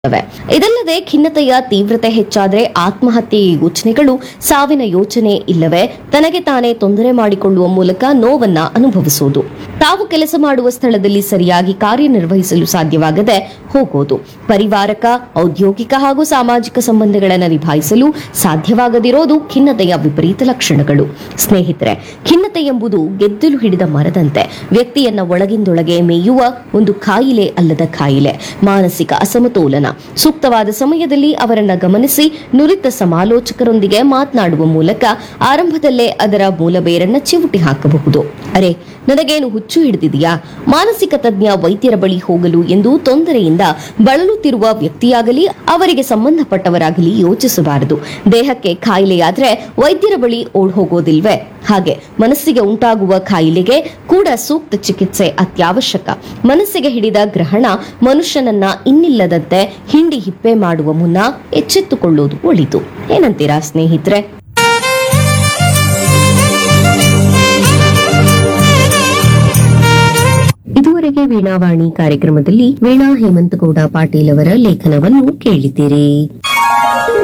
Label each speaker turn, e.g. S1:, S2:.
S1: ಇದಲ್ಲದೆ ಖಿನ್ನತೆಯ ತೀವ್ರತೆ ಹೆಚ್ಚಾದರೆ ಆತ್ಮಹತ್ಯೆ ಯೋಚನೆಗಳು ಸಾವಿನ ಯೋಚನೆ ಇಲ್ಲವೇ ತನಗೆ ತಾನೇ ತೊಂದರೆ ಮಾಡಿಕೊಳ್ಳುವ ಮೂಲಕ ನೋವನ್ನ ಅನುಭವಿಸುವುದು ತಾವು ಕೆಲಸ ಮಾಡುವ ಸ್ಥಳದಲ್ಲಿ ಸರಿಯಾಗಿ ಕಾರ್ಯನಿರ್ವಹಿಸಲು ಸಾಧ್ಯವಾಗದೆ ಹೋಗೋದು ಪರಿವಾರಕ ಔದ್ಯೋಗಿಕ ಹಾಗೂ ಸಾಮಾಜಿಕ ಸಂಬಂಧಗಳನ್ನು ನಿಭಾಯಿಸಲು ಸಾಧ್ಯವಾಗದಿರೋದು ಖಿನ್ನತೆಯ ವಿಪರೀತ ಲಕ್ಷಣಗಳು ಸ್ನೇಹಿತರೆ ಖಿನ್ನತೆ ಎಂಬುದು ಗೆದ್ದಲು ಹಿಡಿದ ಮರದಂತೆ ವ್ಯಕ್ತಿಯನ್ನ ಒಳಗಿಂದೊಳಗೆ ಮೇಯುವ ಒಂದು ಕಾಯಿಲೆ ಅಲ್ಲದ ಕಾಯಿಲೆ ಮಾನಸಿಕ ಅಸಮತೋಲನ ಸೂಕ್ತವಾದ ಸಮಯದಲ್ಲಿ ಅವರನ್ನ ಗಮನಿಸಿ ನುರಿತ ಸಮಾಲೋಚಕರೊಂದಿಗೆ ಮಾತನಾಡುವ ಮೂಲಕ ಆರಂಭದಲ್ಲೇ ಅದರ ಮೂಲಬೇರನ್ನ ಚಿವುಟಿ ಹಾಕಬಹುದು ಅರೆ ನನಗೇನು ಹುಚ್ಚು ಹಿಡಿದಿದೆಯಾ ಮಾನಸಿಕ ತಜ್ಞ ವೈದ್ಯರ ಬಳಿ ಹೋಗಲು ಎಂದು ತೊಂದರೆಯಿಂದ ಬಳಲುತ್ತಿರುವ ವ್ಯಕ್ತಿಯಾಗಲಿ ಅವರಿಗೆ ಸಂಬಂಧಪಟ್ಟವರಾಗಲಿ ಯೋಚಿಸಬಾರದು ದೇಹಕ್ಕೆ ಕಾಯಿಲೆಯಾದ್ರೆ ವೈದ್ಯರ ಬಳಿ ಓಡ್ ಹೋಗೋದಿಲ್ವೇ ಹಾಗೆ ಮನಸ್ಸಿಗೆ ಉಂಟಾಗುವ ಕಾಯಿಲೆಗೆ ಕೂಡ ಸೂಕ್ತ ಚಿಕಿತ್ಸೆ ಅತ್ಯವಶ್ಯಕ ಮನಸ್ಸಿಗೆ ಹಿಡಿದ ಗ್ರಹಣ ಮನುಷ್ಯನನ್ನ ಇನ್ನಿಲ್ಲದಂತೆ ಹಿಂಡಿ ಹಿಪ್ಪೆ ಮಾಡುವ ಮುನ್ನ ಎಚ್ಚೆತ್ತುಕೊಳ್ಳುವುದು ಒಳಿತು ಏನಂತೀರಾ ಸ್ನೇಹಿತರೆ ಇದುವರೆಗೆ ವೀಣಾವಾಣಿ ಕಾರ್ಯಕ್ರಮದಲ್ಲಿ ವೀಣಾ ಹೇಮಂತಗೌಡ ಪಾಟೀಲ್ ಅವರ ಲೇಖನವನ್ನು ಕೇಳಿದ್ದೀರಿ